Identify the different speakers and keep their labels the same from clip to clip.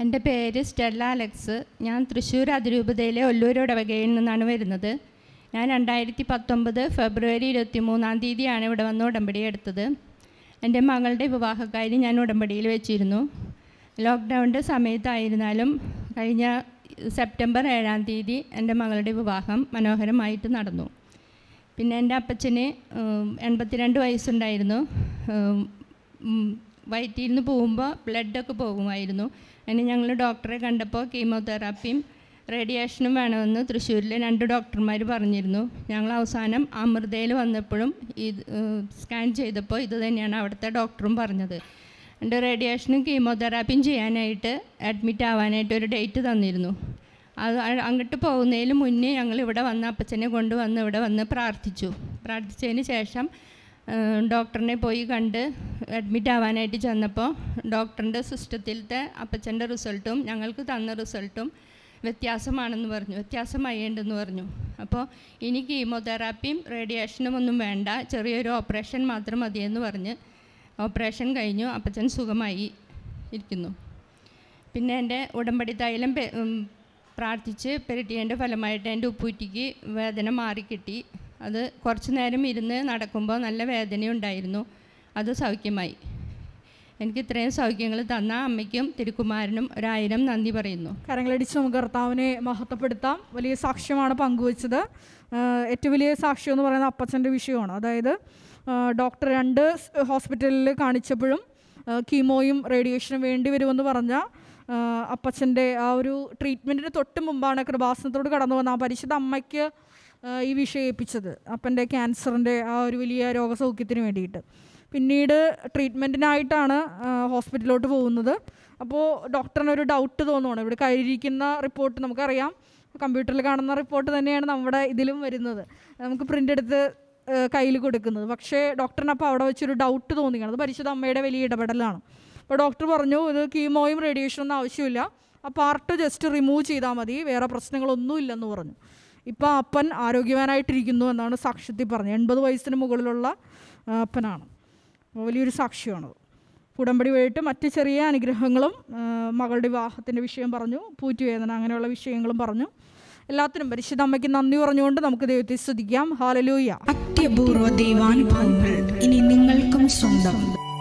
Speaker 1: എൻ്റെ പേര് Stella Alex ഞാൻ തൃശ്ശൂർ അതിരൂപതയിലെ ഒല്ലൂർ ഇടവകയിൽ നിന്നാണ് വരുന്നത് ഞാൻ രണ്ടായിരത്തി പത്തൊമ്പത് ഫെബ്രുവരി ഇരുപത്തി മൂന്നാം തീയതിയാണ് ഇവിടെ വന്ന് ഉടമ്പടി എടുത്തത് എൻ്റെ മകളുടെ വിവാഹക്കാര്യം ഞാൻ ഉടമ്പടിയിൽ വെച്ചിരുന്നു ലോക്ക്ഡൗണിൻ്റെ സമയത്തായിരുന്നാലും കഴിഞ്ഞ സെപ്റ്റംബർ ഏഴാം തീയതി എൻ്റെ മകളുടെ വിവാഹം മനോഹരമായിട്ട് നടന്നു പിന്നെ എൻ്റെ അപ്പച്ചന് ഉം, എൺപത്തിരണ്ട് വയസ്സുണ്ടായിരുന്നു ഉം, ഉം, വയറ്റിൽ നിന്ന് പോകുമ്പോൾ ബ്ലഡൊക്കെ പോകുമായിരുന്നു അതിന് ഞങ്ങൾ ഡോക്ടറെ കണ്ടപ്പോൾ കീമോതെറാപ്പിയും റേഡിയേഷനും വേണമെന്ന് തൃശ്ശൂരിലെ രണ്ട് ഡോക്ടർമാർ പറഞ്ഞിരുന്നു ഞങ്ങൾ അവസാനം അമൃതയിൽ വന്നപ്പോഴും ഇത് ഉം, സ്കാൻ ചെയ്തപ്പോൾ ഇത് തന്നെയാണ് അവിടുത്തെ ഡോക്ടറും പറഞ്ഞത് എൻ്റെ റേഡിയേഷനും കീമോതെറാപ്പിയും ചെയ്യാനായിട്ട് അഡ്മിറ്റ് ആവാനായിട്ട് ഒരു ഡേറ്റ് തന്നിരുന്നു അത് അ- അങ്ങോട്ട് പോകുന്നതിന് മുന്നേ ഞങ്ങൾ ഇവിടെ വന്ന് അപ്പച്ചനെ കൊണ്ടുവന്ന് ഇവിടെ വന്ന് പ്രാർത്ഥിച്ചു പ്രാർത്ഥിച്ചതിന് ശേഷം ഏഹ്, ഡോക്ടറിനെ പോയി കണ്ട് അഡ്മിറ്റ് ആവാനായിട്ട് ചെന്നപ്പോൾ ഡോക്ടറിൻ്റെ സിസ്റ്റത്തിലത്തെ അപ്പച്ചൻ്റെ റിസൾട്ടും ഞങ്ങൾക്ക് തന്ന റിസൾട്ടും വ്യത്യാസമാണെന്ന് പറഞ്ഞു വ്യത്യാസമായേണ്ടെന്ന് പറഞ്ഞു അപ്പോൾ ഇനി കീമോതെറാപ്പിയും റേഡിയേഷനും ഒന്നും വേണ്ട ചെറിയൊരു ഓപ്പറേഷൻ മാത്രം മതിയെന്ന് പറഞ്ഞ് ഓപ്പറേഷൻ കഴിഞ്ഞു അപ്പച്ചൻ സുഖമായി ഇരിക്കുന്നു പിന്നെ എൻ്റെ ഉടമ്പടി തൈലം പെ- ഉം, പ്രാർത്ഥിച്ച് പെരട്ടിയതിൻ്റെ ഫലമായിട്ട് എൻ്റെ ഉപ്പൂറ്റിക്ക് വേദന മാറിക്കിട്ടി അത് കുറച്ച് നേരം ഇരുന്ന് നടക്കുമ്പോൾ നല്ല വേദനയുണ്ടായിരുന്നു അത് സൗഖ്യമായി എനിക്ക് ഇത്രയും സൗഖ്യങ്ങൾ തന്ന അമ്മയ്ക്കും തിരുക്കുമാരനും ഒരായിരം നന്ദി പറയുന്നു
Speaker 2: കരങ്ങളടിച്ച് നമുക്ക് കർത്താവിനെ മഹത്വപ്പെടുത്താം വലിയ സാക്ഷ്യമാണ് പങ്കുവച്ചത് ആഹ് ഏറ്റവും വലിയ സാക്ഷ്യം എന്ന് പറയുന്നത് അപ്പച്ചൻ്റെ വിഷയമാണ് അതായത് ആഹ് ഡോക്ടർ രണ്ട് സ് ഹോസ്പിറ്റലിൽ കാണിച്ചപ്പോഴും ആഹ് കീമോയും റേഡിയേഷനും വേണ്ടി വരുമെന്ന് പറഞ്ഞ ആഹ് അപ്പച്ചൻ്റെ ആ ഒരു ട്രീറ്റ്മെൻറ്റിന് തൊട്ട് മുമ്പാണ് കൃപാസനത്തോട് കടന്നു വന്ന ആ പരിശുദ്ധ അമ്മയ്ക്ക് ആഹ് ഈ വിഷയം ഏൽപ്പിച്ചത് അപ്പൻ്റെ ക്യാൻസറിൻ്റെ ആ ഒരു വലിയ രോഗസൗഖ്യത്തിന് വേണ്ടിയിട്ട് പിന്നീട് ട്രീറ്റ്മെൻറ്റിനായിട്ടാണ് ഹോസ്പിറ്റലിലോട്ട് പോകുന്നത് അപ്പോൾ ഡോക്ടറിന് ഒരു ഡൗട്ട് തോന്നുവാണ് ഇവിടെ കഴിഞ്ഞിരിക്കുന്ന റിപ്പോർട്ട് നമുക്കറിയാം കമ്പ്യൂട്ടറിൽ കാണുന്ന റിപ്പോർട്ട് തന്നെയാണ് നമ്മുടെ ഇതിലും വരുന്നത് നമുക്ക് പ്രിൻ്റ് എടുത്ത് കയ്യിൽ കൊടുക്കുന്നത് പക്ഷേ ഡോക്ടറിന് അപ്പോൾ അവിടെ വെച്ചൊരു ഡൗട്ട് തോന്നിയാണ് അത് പരിശുദ്ധ അമ്മയുടെ വലിയ ഇടപെടലാണ് അപ്പോൾ ഡോക്ടർ പറഞ്ഞു ഇത് കീമോയും റേഡിയേഷനും ഒന്നും ആവശ്യമില്ല ആ പാർട്ട് ജസ്റ്റ് റിമൂവ് ചെയ്താൽ മതി വേറെ പ്രശ്നങ്ങളൊന്നും ഇല്ലെന്ന് പറഞ്ഞു ഇപ്പോൾ അപ്പൻ ആരോഗ്യവാനായിട്ടിരിക്കുന്നു എന്നാണ് സാക്ഷ്യത്തിൽ പറഞ്ഞത് എൺപത് വയസ്സിന് മുകളിലുള്ള ആ, അപ്പനാണ് അപ്പോൾ വലിയൊരു സാക്ഷ്യമാണത് ഉടമ്പടി വഴിയിട്ട് മറ്റ് ചെറിയ അനുഗ്രഹങ്ങളും ആ, മകളുടെ വിവാഹത്തിൻ്റെ വിഷയം പറഞ്ഞു പൂറ്റുവേദന അങ്ങനെയുള്ള വിഷയങ്ങളും പറഞ്ഞു എല്ലാത്തിനും പരിശുദ്ധ അമ്മയ്ക്ക് നന്ദി പറഞ്ഞുകൊണ്ട് നമുക്ക് ദൈവത്തെ സ്തുതിക്കാം ഹാലലൂയ
Speaker 3: അത്യപൂർവ ദൈവാനുഭവങ്ങൾ ഇനി നിങ്ങൾക്കും സ്വന്തം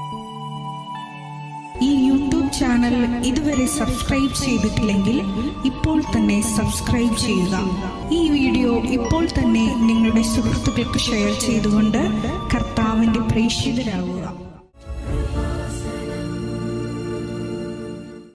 Speaker 3: ഈ യൂട്യൂബ് ചാനൽ ഇതുവരെ സബ്സ്ക്രൈബ് ചെയ്തിട്ടില്ലെങ്കിൽ ഇപ്പോൾ തന്നെ സബ്സ്ക്രൈബ് ചെയ്യുക ഈ വീഡിയോ ഇപ്പോൾ തന്നെ നിങ്ങളുടെ സുഹൃത്തുക്കൾക്ക് ഷെയർ ചെയ്തുകൊണ്ട് കർത്താവിൻ്റെ പ്രേക്ഷിതരാകുക